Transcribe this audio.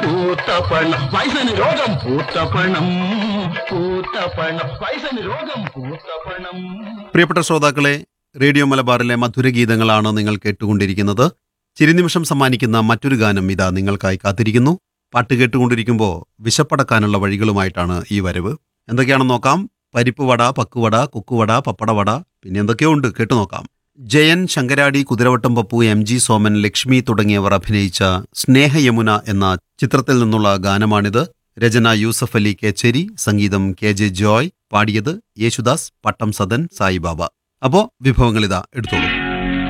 പൂത്തപ്പണം വയസ്സിന് രോഗം പൂത്തപ്പണം പൂത്തപ്പണം വയസ്സിന് രോഗം പൂത്തപ്പണം പ്രിയപ്പെട്ട ശ്രോതാക്കളെ റേഡിയോ മലബാറിലെ മധുരഗീതങ്ങളാണ് നിങ്ങൾ കേട്ടുകൊണ്ടിരിക്കുന്നത് ചിരിനിമിഷം സമ്മാനിക്കുന്ന മറ്റൊരു ഗാനം ഇതാ നിങ്ങൾക്കായി കാത്തിരിക്കുന്നു പാട്ട് കേട്ടുകൊണ്ടിരിക്കുമ്പോൾ വിശപ്പടക്കാനുള്ള വഴികളുമായിട്ടാണ് ഈ വരവ് എന്തൊക്കെയാണെന്ന് നോക്കാം പരിപ്പ് വട പക്കുവട കുക്കുവട പപ്പടവട പിന്നെ എന്തൊക്കെയോ ഉണ്ട് കേട്ടു നോക്കാം ജയൻ ശങ്കരാടി കുതിരവട്ടം പപ്പു എം ജി സോമൻ ലക്ഷ്മി തുടങ്ങിയവർ അഭിനയിച്ച സ്നേഹയമുന എന്ന ചിത്രത്തിൽ നിന്നുള്ള ഗാനമാണിത് രചന യൂസഫ് അലി കേച്ചേരി സംഗീതം കെ ജെ ജോയ് പാടിയത് യേശുദാസ് പട്ടം സദൻ സായിബാബ അപ്പോ വിഭവങ്ങൾ ഇതാ എടുത്തോളൂ